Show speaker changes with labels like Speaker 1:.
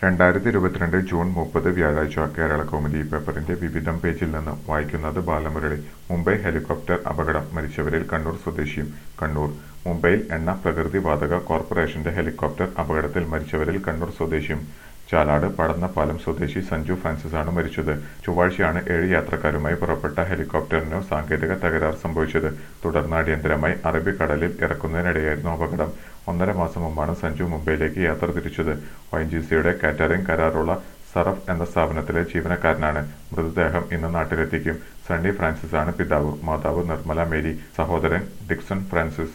Speaker 1: രണ്ടായിരത്തി ഇരുപത്തിരണ്ട് ജൂൺ മുപ്പത് വ്യാഴാഴ്ച കേരള കൗമുദി പേപ്പറിന്റെ വിവിധം പേജിൽ നിന്ന് വായിക്കുന്നത് ബാലമുരളി മുംബൈ ഹെലികോപ്റ്റർ അപകടം മരിച്ചവരിൽ കണ്ണൂർ സ്വദേശിയും കണ്ണൂർ മുംബൈയിൽ എണ്ണ പ്രകൃതി വാതക കോർപ്പറേഷന്റെ ഹെലികോപ്റ്റർ അപകടത്തിൽ മരിച്ചവരിൽ കണ്ണൂർ സ്വദേശിയും ചാലാട് പടന്നപ്പാലം സ്വദേശി സഞ്ജു ഫ്രാൻസിസ് ആണ് മരിച്ചത് ചൊവ്വാഴ്ചയാണ് ഏഴ് യാത്രക്കാരുമായി പുറപ്പെട്ട ഹെലികോപ്റ്ററിനു സാങ്കേതിക തകരാർ സംഭവിച്ചത് തുടർന്ന് അടിയന്തരമായി അറബിക്കടലിൽ ഇറക്കുന്നതിനിടെയായിരുന്നു അപകടം ഒന്നര മാസം മുമ്പാണ് സഞ്ജു മുംബൈയിലേക്ക് യാത്ര തിരിച്ചത് ഒ എൻ ജി സിയുടെ കാറ്ററിംഗ് കരാറുള്ള സറഫ് എന്ന സ്ഥാപനത്തിലെ ജീവനക്കാരനാണ് മൃതദേഹം ഇന്ന് നാട്ടിലെത്തിക്കും സണ്ണി ഫ്രാൻസിസ് ആണ് പിതാവ് മാതാവ് നിർമ്മല മേരി സഹോദരൻ ഡിക്സൺ ഫ്രാൻസിസ്